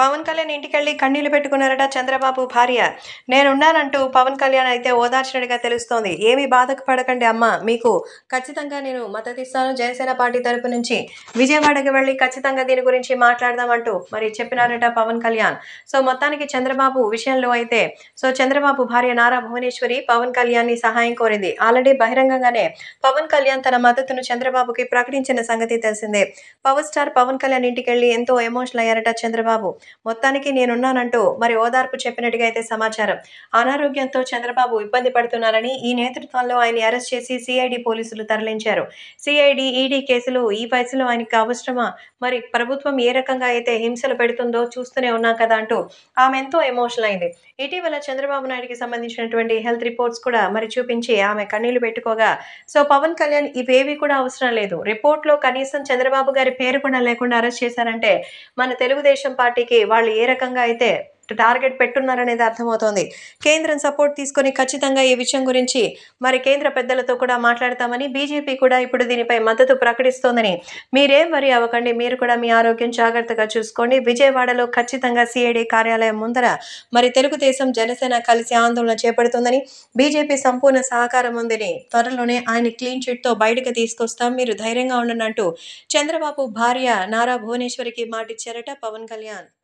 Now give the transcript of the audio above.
పవన్ కళ్యాణ్ ఇంటికెళ్ళి కన్నీళ్లు పెట్టుకున్నారట చంద్రబాబు భార్య నేనున్నానంటూ పవన్ కళ్యాణ్ అయితే ఓదార్చినట్టుగా తెలుస్తోంది ఏమీ బాధకు పడకండి అమ్మ మీకు ఖచ్చితంగా నేను మద్దతు ఇస్తాను జనసేన పార్టీ తరపు నుంచి విజయవాడకి వెళ్ళి ఖచ్చితంగా దీని గురించి మాట్లాడదామంటూ మరి చెప్పినారట పవన్ కళ్యాణ్ సో మొత్తానికి చంద్రబాబు విషయంలో అయితే సో చంద్రబాబు భార్య నారా భువనేశ్వరి పవన్ కళ్యాణ్ ని సహాయం కోరింది ఆల్రెడీ బహిరంగంగానే పవన్ కళ్యాణ్ తన మద్దతును చంద్రబాబుకి ప్రకటించిన సంగతి తెలిసిందే పవర్ స్టార్ పవన్ కళ్యాణ్ ఇంటికెళ్లి ఎంతో ఎమోషనల్ అయ్యారట చంద్రబాబు మొత్తానికి నేనున్నానంటూ మరి ఓదార్పు చెప్పినట్టుగా అయితే సమాచారం అనారోగ్యంతో చంద్రబాబు ఇబ్బంది పడుతున్నారని ఈ నేతృత్వంలో ఆయన అరెస్ట్ చేసి సిఐడి పోలీసులు తరలించారు సిఐడి ఈడీ కేసులు ఈ వయసులో ఆయనకి అవసరమా మరి ప్రభుత్వం ఏ రకంగా అయితే హింసలు పెడుతుందో చూస్తూనే ఉన్నాం కదా అంటూ ఆమె ఎంతో ఎమోషనల్ అయింది ఇటీవల చంద్రబాబు నాయుడికి సంబంధించినటువంటి హెల్త్ రిపోర్ట్స్ కూడా మరి చూపించి ఆమె కన్నీళ్లు పెట్టుకోగా సో పవన్ కళ్యాణ్ ఇవేవి కూడా అవసరం లేదు రిపోర్ట్లో కనీసం చంద్రబాబు గారి పేరు కూడా లేకుండా అరెస్ట్ చేశారంటే మన తెలుగుదేశం పార్టీకి వాళ్ళు ఏ రకంగా అయితే టార్గెట్ పెట్టున్నారనేది అర్థమవుతోంది కేంద్రం సపోర్ట్ తీసుకొని ఖచ్చితంగా ఈ విషయం గురించి మరి కేంద్ర పెద్దలతో కూడా మాట్లాడతామని బీజేపీ కూడా ఇప్పుడు దీనిపై మద్దతు ప్రకటిస్తోందని మీరేం వరి అవ్వకండి మీరు కూడా మీ ఆరోగ్యం జాగ్రత్తగా చూసుకోండి విజయవాడలో ఖచ్చితంగా సిఐడి కార్యాలయం ముందర మరి తెలుగుదేశం జనసేన కలిసి ఆందోళన చేపడుతుందని బీజేపీ సంపూర్ణ సహకారం ఉందని త్వరలోనే ఆయన క్లీన్ చిట్తో బయటకు తీసుకొస్తాం మీరు ధైర్యంగా ఉండండి అంటూ చంద్రబాబు భార్య నారా భువనేశ్వరికి మాటిచ్చారట పవన్ కళ్యాణ్